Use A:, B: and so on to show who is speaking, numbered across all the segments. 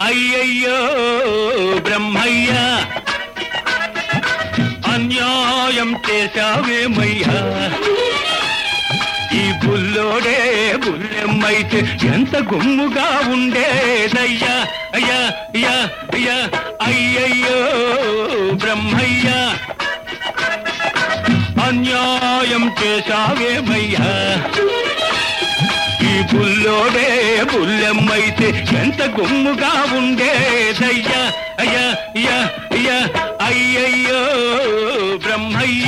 A: అయ్యయ్యో బ్రహ్మయ్య అన్యాయం చేశావేమయ్యా ఈ బుల్లోడే బుల్లెమ్మైతే ఎంత గుమ్ముగా ఉండేదయ్యా అయ్యా అయ్యా అయ్యా అయ్యయ్యో బ్రహ్మయ్య అన్యాయం చేశావేమయ్యా ఈ బుల్లోడే బుల్లెమ్మైతే ఎంత గుమ్ముగా ఉండేదయ్యా అయ్యా అయ్యా అయ్యా అయ్యయ్యో బ్రహ్మయ్య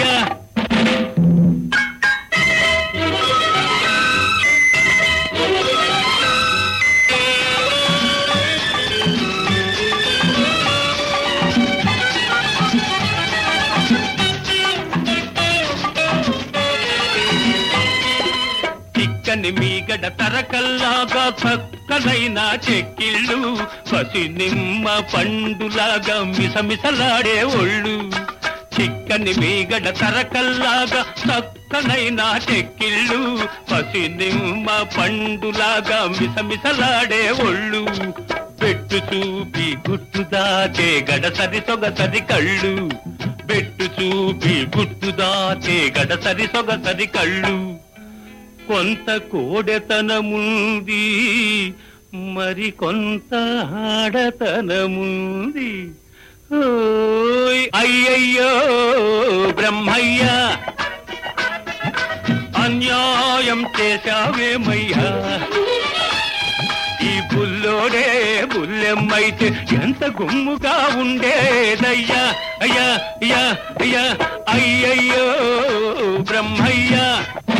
A: చిక్కని మీగడ తరకల్లాగా చక్కనైన చెక్కిళ్ళు పసి నిమ్మ పండులాగా మిసమిసలాడే ఒళ్ళు చిక్కని మీగడ తరకల్లాగా చక్కనైన చెక్కిళ్ళు పసి నిమ్మ పండులాగా మిసమిసలాడే ఒళ్ళు పెట్టు చూపి గుట్టు దాచే గడసరి సొగసరి కళ్ళు పెట్టు చూపి గుట్టు దాచే గడసరి సొగసరి కళ్ళు కొంత కోడెతనముంది మరి కొంత ఆడతనముంది ఓయ్ అయ్యయ్యో బ్రహ్మయ్య అన్యాయం చేశావేమయ్యా ఈ బుల్లోడే బుల్లెమ్మైతే ఎంత గుమ్ముగా ఉండేదయ్యా అయ్యా అయ్యా అయ్యా అయ్యయ్యో బ్రహ్మయ్యా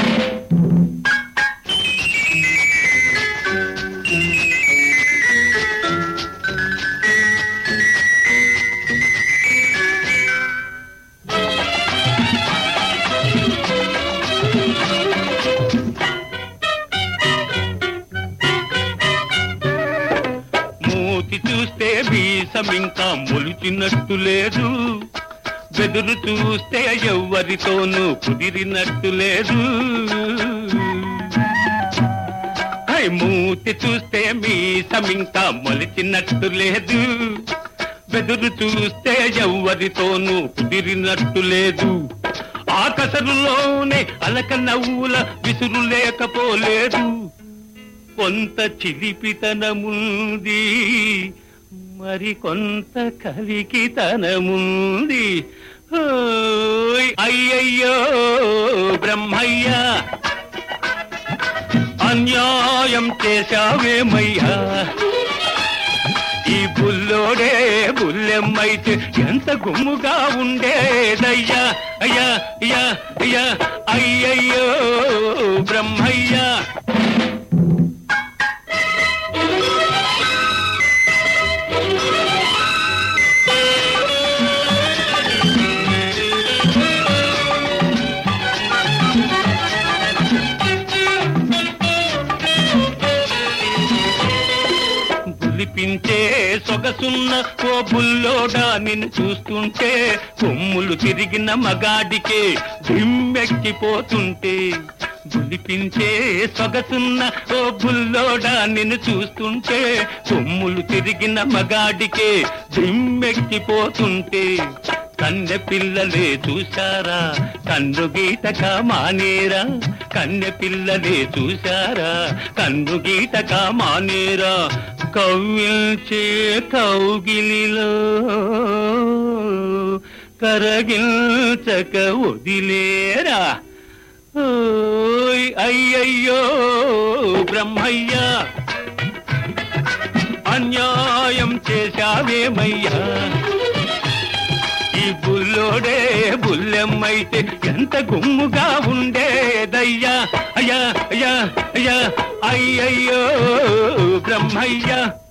A: మూతి చూస్తే వీసం ఇంకా మొలిచినట్టు లేదు బెదురు చూస్తే ఎవ్వరితోనూ కుదిరినట్టు లేదు హై, మూతి చూస్తే మీసం ఇంకా మొలిచినట్టు లేదు బెదురు చూస్తే ఎవ్వరితోనూ కుదిరినట్టు లేదు ఆకసరులోనే అలక నవ్వుల విసురు లేకపోలేదు కొంత చిలిపితనముంది మరి కొంత కలికితనముంది ఓయ్ అయ్యయ్యో బ్రహ్మయ్య అన్యాయం చేశావేమయ్యా ఈ బుల్లోడే బుల్లెమ్మైతే ఎంత గుమ్ముగా ఉండేదయ్యా అయ్యా అయ్యా అయ్యా అయ్యయ్యో బ్రహ్మయ్యా బులిపించే సొగసున్న ఓ బుల్లోడా నిన్ను చూస్తుంటే కొమ్ములు తిరిగిన మగాడికే దిమ్మెక్కిపోతుంటే బులిపించే సొగసున్న ఓ బుల్లోడా నిన్ను చూస్తుంటే కొమ్ములు తిరిగిన మగాడికే దిమ్మెక్కిపోతుంటే కన్నె పిల్లలే చూశారా కన్ను గీతక మానేరా కన్నె పిల్లలే చూశారా కన్ను గీతక మానేరా కవ్విల్చే కౌగిలిలో కరగిల్చక వదిలేరా ఓయ్ అయ్యయ్యో బ్రహ్మయ్య అన్యాయం చేశావేమయ్యా ఈ బుల్లోడే బుల్లెమ్మైతే ఎంత గుమ్ముగా ఉండేదయ్యా అయ్యా అయ్యా అయ్యా అయ్యయ్యో బ్రహ్మయ్య